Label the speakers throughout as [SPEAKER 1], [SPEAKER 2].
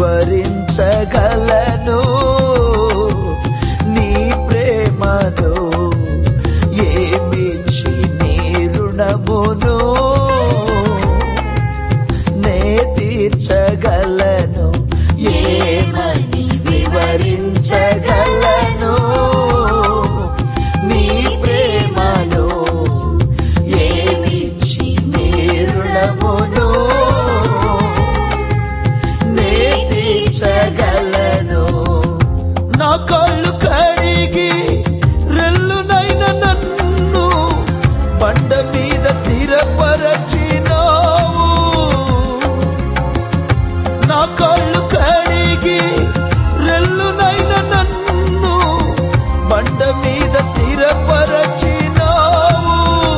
[SPEAKER 1] వివరించగలను నీ ప్రేమను ఏమిచ్చి నీ రుణమును నే తీర్చగలను ఏమని వివరించగలను నీ ప్రేమను ఏమిచ్చి నీ రుణమును నే తీర్చగలను నా కాళ్ళు కడిగి రెల్లునైన నన్ను బండ మీద స్థిరపరచినావు నా కాళ్ళు కడిగి రెల్లునైన నన్ను బండ మీద స్థిరపరచినావు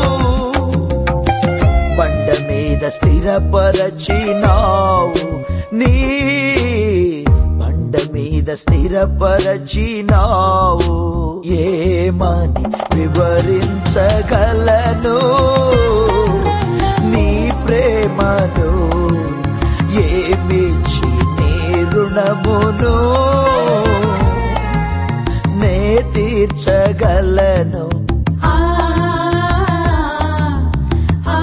[SPEAKER 1] బండ మీద స్థిరపరచినావు నీ బండ మీద స్థిరపరచినావు ఏమని వివరించగలను నీ ప్రేమను ఏమిచ్చి నీ రుణమును నే తీర్చగలను
[SPEAKER 2] ఆ ఆ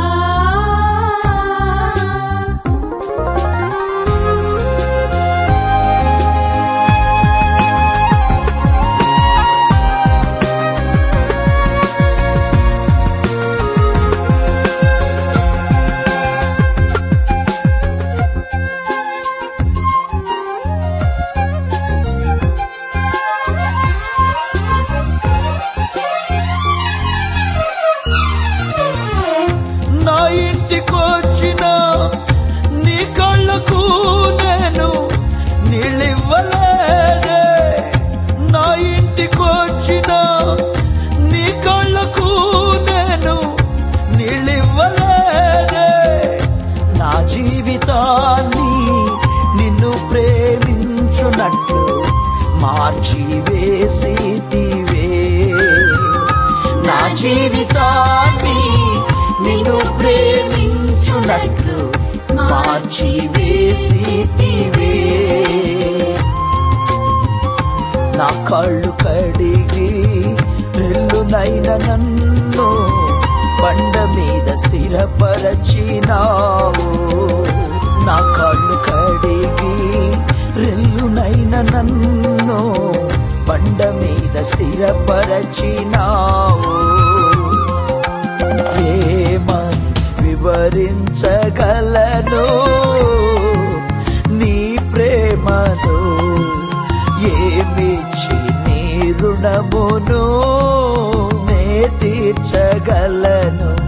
[SPEAKER 1] నా ఇంటికొచ్చిన నీ కళ్ళకు నేను నీళ్ళివ్వలేదే నా ఇంటికొచ్చిన నీ కళ్ళకు నేను నీళ్ళివ్వలేదే నా జీవితాన్ని నిన్ను ప్రేమించునట్లు మార్చి వేసితివే నా జీవితాన్ని నిన్ను ప్రేమించునట్లు మార్చి వేసితివే నా కళ్ళు కడిగి రెల్లునైన నన్ను బండ మీద స్థిరపరచినావు నా కళ్ళు కడిగి రెల్లునైన నన్ను బండ మీద స్థిరపరచినావు ఏమని వివరించగలను నీ ప్రేమను ఏమిచ్చి నీ రుణమును నే తీర్చగలను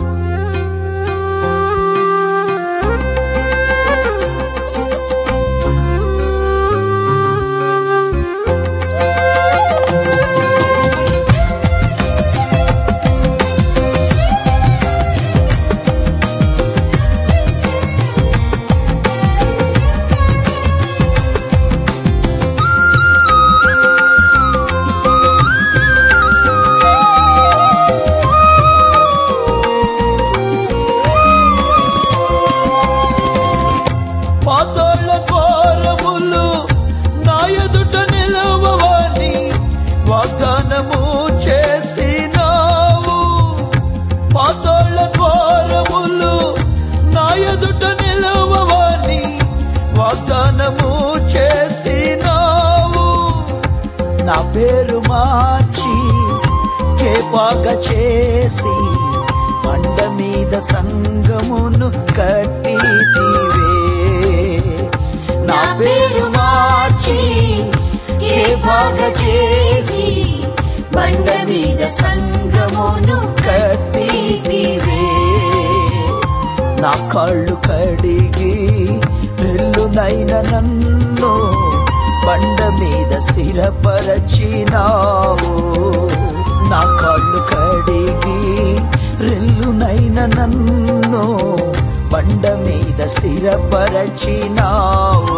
[SPEAKER 1] పాతాళ ద్వారములు నా ఎదుట నిలవని వాగ్దానము చేసినావు పాతాళ ద్వారములు నా ఎదుట నిలవని వాగ్దానము చేసినావు నా పేరు మార్చి కేపాగ చేసి బండ మీద సంగమును కట్టితివే నా పేరు మార్చి కేపాగ చేసి బండ మీద సంగమును కట్టితివే నా కాళ్ళు కడిగి రెల్లునైన నన్ను బండ మీద స్థిరపరచినావు నా కాళ్ళు కడిగి రెల్లునైన నన్ను బండ మీద స్థిరపరచినావు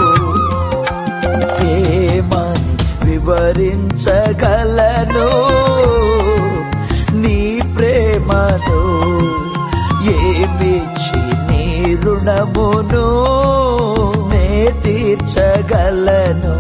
[SPEAKER 1] ఏమని వివరించగలను నీ ప్రేమను ఏమిచ్చి నీ రుణమును నే తీర్చగలను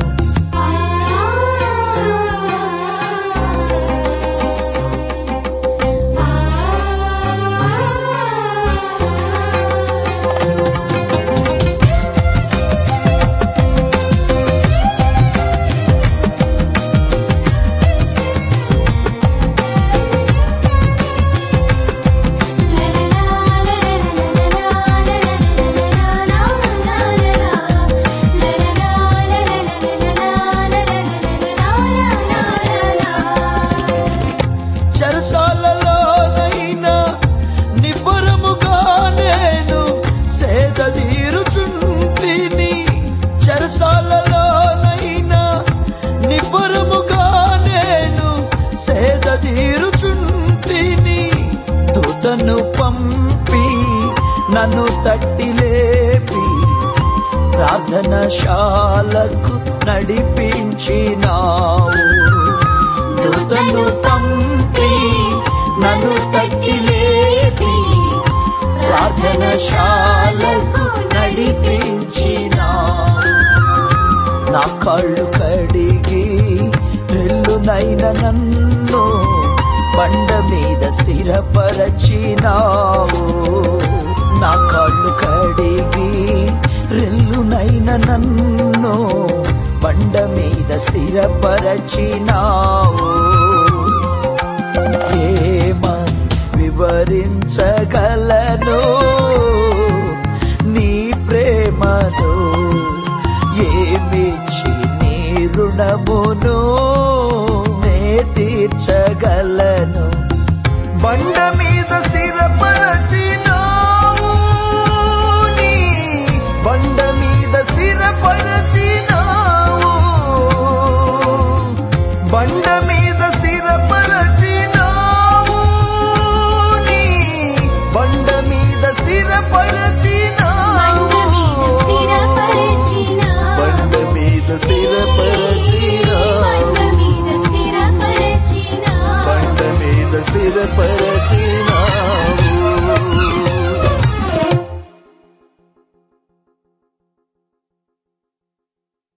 [SPEAKER 1] చెరసాలలోనైనా నిబ్బరముగా నేను సేద తీరుచుంటిని చెరసాలలోనైనా నిబ్బరముగా నేను సేద తీరుచుంటిని దూతను పంపి నన్ను తట్టి లేపి ప్రార్థనశాలకు నడిపించినావు దూతను పంపి నన్ను తట్టి లేపి ప్రార్థనశాలకు నడిపించినావు నా కాళ్ళు కడిగి రెల్లునైన నన్ను బండ మీద స్థిరపరచినావు నా కాళ్ళు కడిగి రెల్లునైన నన్ను బండ మీద స్థిరపరచినావు ఏమని వివరించగలను నీ ప్రేమను ఏమిచ్చి నీ రుణమును నే తీర్చగలను బండ మీద